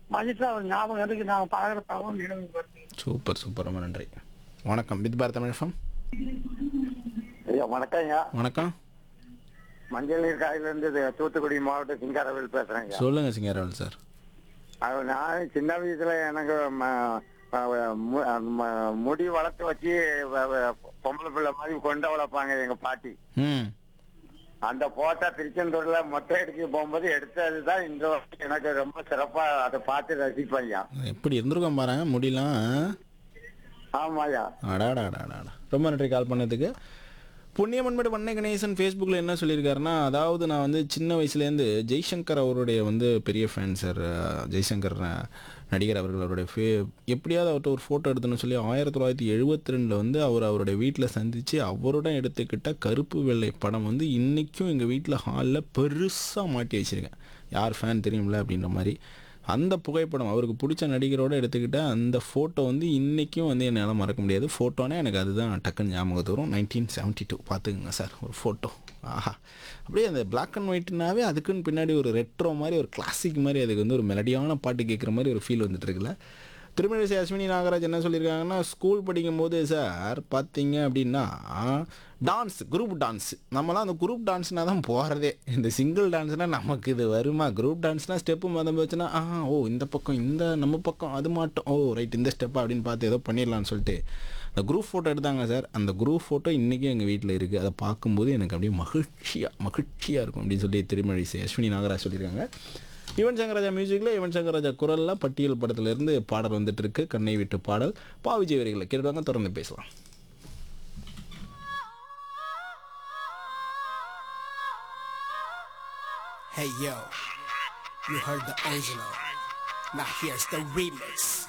மதிசா ஒரு ஞாபகம் இருக்கு நான் பழகிறப்பாகவும் நினைவு வருது சூப்பர் சூப்பர் ரொம்ப நன்றி வணக்கம் வித் பாரத் தமிழ் FM. ஐயா வணக்கம் ஐயா வணக்கம் மஞ்சள் நீர் காயில இருந்து இது தூத்துக்குடி மாவட்டம் சிங்காரவேல் பேசுறேன் ஐயா சொல்லுங்க சிங்கராவல் சார் அது நான் சின்ன வயசுல எனக்கு ம- ம- மு- ம- முடி வளர்த்து வச்சு வ- வ- பொம்பளை பிள்ளை மாதிரி கொண்ட வளர்ப்பாங்க எங்க பாட்டி ம் அந்த போட்டோ திருச்செந்தூர்ல மொட்டை அடிக்க போகும்போது எடுத்ததுதான் இந்த வருஷம் எனக்கு ரொம்ப சிறப்பா அதை பார்த்து ரசிப்பேன் ஐயா எப்படி இருந்திருக்கோம் பாருங்க முடியலாம் ஆமாய்யா அடாடாடாடா ரொம்ப நன்றி கால் பண்ணதுக்கு புண்ணியமன்மேடு வண்ணை கணேசன் ஃபேஸ்புக்கில் என்ன சொல்லியிருக்காருன்னா அதாவது நான் வந்து சின்ன வயசுலேருந்து ஜெய்சங்கர் அவருடைய வந்து பெரிய ஃபேன் சார் ஜெய்சங்கர் அஹ், நடிகர் அவர்கள் அவருடைய ஃபே எப்படியாவது அவர்கிட்ட ஒரு ஃபோட்டோ எடுத்துன்னு சொல்லி ஆயிரத்தி தொள்ளாயிரத்தி எழுபத்தி ரெண்டில் வந்து அவர் அவருடைய வீட்டில் சந்தித்து அவருடன் எடுத்துக்கிட்ட கருப்பு வெள்ளை படம் வந்து இன்றைக்கும் எங்கள் வீட்டில் ஹாலில் பெருசாக மாட்டி வச்சுருக்கேன் யார் ஃபேன் தெரியும்ல அப்படின்ற மாதிரி அந்த புகைப்படம் அவருக்கு பிடிச்ச நடிகரோட எடுத்துக்கிட்ட அந்த ஃபோட்டோ வந்து இன்றைக்கும் வந்து என்னால் மறக்க முடியாது ஃபோட்டோனே எனக்கு அதுதான் டக்குன்னு ஞாபகத்து வரும் நைன்டீன் செவன்ட்டி டூ பார்த்துக்குங்க சார் ஒரு ஃபோட்டோ ஆஹா அப்படியே அந்த Black அண்ட் ஒயிட்னாவே அதுக்குன்னு பின்னாடி ஒரு ரெட்ரோ மாதிரி ஒரு கிளாசிக் மாதிரி அதுக்கு வந்து ஒரு மெலடியான பாட்டு கேட்குற மாதிரி ஒரு ஃபீல் வந்துட்டு இருக்குல்ல திருமணிசை அஸ்வினி நாகராஜ் என்ன சொல்லியிருக்காங்கன்னா ஸ்கூல் படிக்கும்போது சார் பார்த்தீங்க அப்படின்னா டான்ஸ் குரூப் டான்ஸ் நம்மலாம் அந்த குரூப் டான்ஸ்னால் தான் போகிறதே இந்த சிங்கிள் டான்ஸ்னால் நமக்கு இது வருமா குரூப் டான்ஸ்னால் ஸ்டெப்பு மதம் போச்சுன்னா ஆ ஓ இந்த பக்கம் இந்த நம்ம பக்கம் அது மாட்டோம் ஓ ரைட் இந்த ஸ்டெப் அப்படின்னு பார்த்து ஏதோ பண்ணிடலாம்னு சொல்லிட்டு அந்த குரூப் ஃபோட்டோ எடுத்தாங்க சார் அந்த குரூப் ஃபோட்டோ இன்றைக்கும் எங்கள் வீட்டில் இருக்குது அதை பார்க்கும்போது எனக்கு அப்படியே மகிழ்ச்சியாக மகிழ்ச்சியாக இருக்கும் அப்படின்னு சொல்லி திருமழிசை அஸ்வினி நாகராஜ் சொல்லியிருக்காங்க யுவன் சங்கர் ராஜா மியூசிக்கில் யுவன் சங்கர் ராஜா குரலில் பட்டியல் படத்துலேருந்து பாடல் வந்துட்டு இருக்கு கண்ணை விட்டு பாடல் பாவிஜய் வரிகளை கேட்டுவாங்க தொடர்ந்து பேசலாம் Hey yo, you heard the original. Now here's the remix.